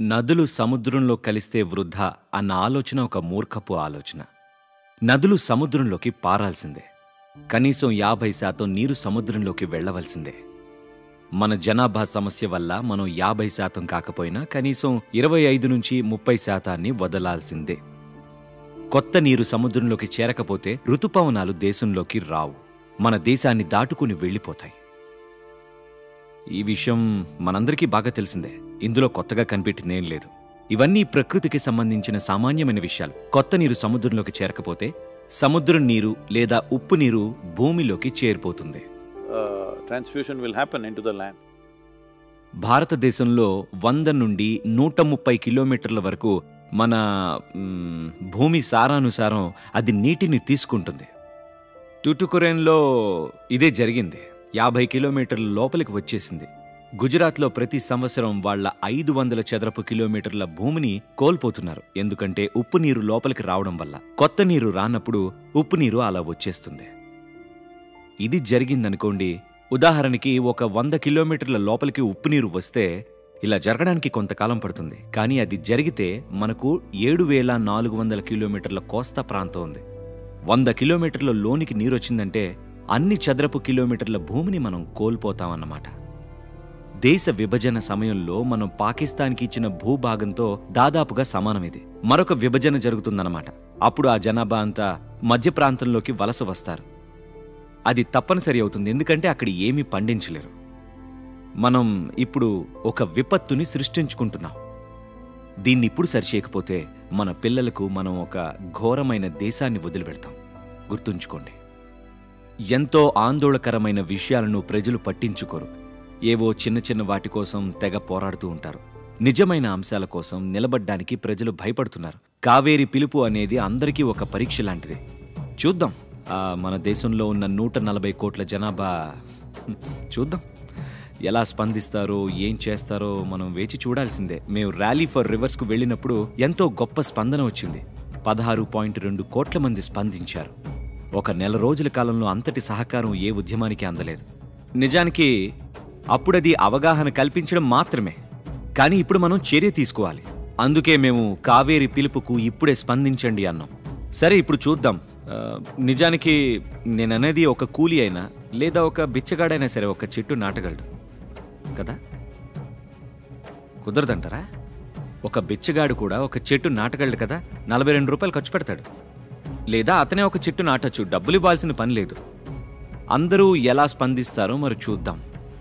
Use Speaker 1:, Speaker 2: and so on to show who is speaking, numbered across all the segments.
Speaker 1: నదులు సముద్రంలో కలిస్తే వృధా అన్న ఆలోచన ఒక మూర్ఖపు ఆలోచన నదులు సముద్రంలోకి పారాల్సిందే కనీసం యాభై శాతం నీరు సముద్రంలోకి వెళ్ళవలసిందే మన జనాభా సమస్య వల్ల మనం యాభై శాతం కాకపోయినా కనీసం ఇరవై ఐదు నుంచి ముప్పై శాతాన్ని వదలాల్సిందే కొత్త నీరు సముద్రంలోకి చేరకపోతే ఋతుపవనాలు దేశంలోకి రావు మన దేశాన్ని దాటుకుని వెళ్ళిపోతాయి ఈ విషయం మనందరికీ బాగా తెలిసిందే ఇందులో కొత్తగా కనిపెట్టిందేం లేదు ఇవన్నీ ప్రకృతికి సంబంధించిన సామాన్యమైన విషయాలు కొత్త నీరు సముద్రంలోకి చేరకపోతే సముద్రం నీరు లేదా ఉప్పు నీరు భూమిలోకి చేరిపోతుంది
Speaker 2: uh, transfusion will happen into the land.
Speaker 1: భారతదేశంలో వంద నుండి నూట ముప్పై కిలోమీటర్ల వరకు మన మ్, భూమి సారానుసారం అది నీటిని తీసుకుంటుంది టుటుకురెన్లో ఇదే జరిగింది యాభై కిలోమీటర్ల లోపలికి వచ్చేసింది గుజరాత్లో ప్రతి సంవత్సరం వాళ్ళ ఐదు వందల చదరపు కిలోమీటర్ల భూమిని కోల్పోతున్నారు ఎందుకంటే ఉప్పు నీరు లోపలికి రావడం వల్ల కొత్త నీరు రానప్పుడు ఉప్పు నీరు అలా వచ్చేస్తుంది ఇది జరిగిందనుకోండి ఉదాహరణకి ఒక వంద కిలోమీటర్ల లోపలికి ఉప్పు నీరు వస్తే ఇలా జరగడానికి కొంతకాలం పడుతుంది కానీ అది జరిగితే మనకు ఏడు వేల నాలుగు వందల కిలోమీటర్ల కోస్తా ప్రాంతం ఉంది వంద కిలోమీటర్ల లోనికి నీరు వచ్చిందంటే అన్ని చదరపు కిలోమీటర్ల భూమిని మనం కోల్పోతామన్నమాట దేశ విభజన సమయంలో మనం పాకిస్తాన్కి ఇచ్చిన భూభాగంతో దాదాపుగా సమానం ఇది మరొక విభజన జరుగుతుందన్నమాట అప్పుడు ఆ జనాభా అంతా మధ్య ప్రాంతంలోకి వలస వస్తారు అది తప్పనిసరి అవుతుంది ఎందుకంటే అక్కడ ఏమీ పండించలేరు మనం ఇప్పుడు ఒక విపత్తుని సృష్టించుకుంటున్నాం దీన్ని ఇప్పుడు సరిచేయకపోతే మన పిల్లలకు మనం ఒక ఘోరమైన దేశాన్ని వదిలిపెడతాం గుర్తుంచుకోండి ఎంతో ఆందోళకరమైన విషయాలను ప్రజలు పట్టించుకోరు ఏవో చిన్న చిన్న వాటి కోసం తెగ పోరాడుతూ ఉంటారు నిజమైన అంశాల కోసం నిలబడ్డానికి ప్రజలు భయపడుతున్నారు కావేరి పిలుపు అనేది అందరికీ ఒక పరీక్ష లాంటిది చూద్దాం ఆ, మన దేశంలో ఉన్న నూట నలభై కోట్ల జనాభా హ్మ్, చూద్దాం ఎలా స్పందిస్తారో ఏం చేస్తారో మనం వేచి చూడాల్సిందే మేము ర్యాలీ ఫర్ రివర్స్కు వెళ్ళినప్పుడు ఎంతో గొప్ప స్పందన వచ్చింది పదహారు పాయింట్ రెండు కోట్ల మంది స్పందించారు ఒక నెల రోజుల కాలంలో అంతటి సహకారం ఏ ఉద్యమానికి అందలేదు నిజానికి అప్పుడది అవగాహన కల్పించడం మాత్రమే కానీ ఇప్పుడు మనం చర్య తీసుకోవాలి అందుకే మేము కావేరి పిలుపుకు ఇప్పుడే స్పందించండి అన్నాం సరే ఇప్పుడు చూద్దాం ఆ, నిజానికి నేననేది ఒక కూలి అయినా లేదా ఒక బిచ్చగాడైనా సరే ఒక చెట్టు నాటగలడు కదా కుదరదంటారా ఒక బిచ్చగాడు కూడా ఒక చెట్టు నాటగలడు కదా నలభై రెండు రూపాయలు ఖర్చు పెడతాడు లేదా అతనే ఒక చెట్టు నాటచ్చు డబ్బులు ఇవ్వాల్సిన పని లేదు అందరూ ఎలా స్పందిస్తారో మరి చూద్దాం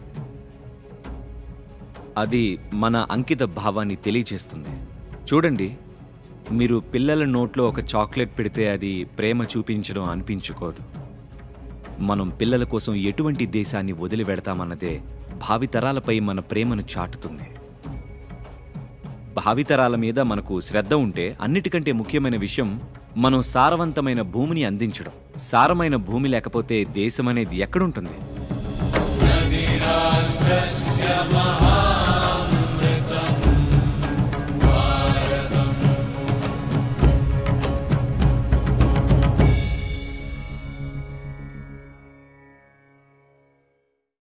Speaker 1: అది మన అంకిత భావాన్ని తెలియజేస్తుంది చూడండి మీరు పిల్లల నోట్లో ఒక చాక్లెట్ పెడితే అది ప్రేమ చూపించడం అనిపించుకోదు మనం పిల్లల కోసం ఎటువంటి దేశాన్ని వదిలి వెడతామన్నదే భావితరాలపై మన ప్రేమను చాటుతుంది భావితరాల మీద మనకు శ్రద్ధ ఉంటే అన్నిటికంటే ముఖ్యమైన విషయం మనం సారవంతమైన భూమిని అందించడం సారమైన భూమి లేకపోతే దేశం అనేది ఎక్కడుంటుంది
Speaker 3: రాష్ట్రస్య మహా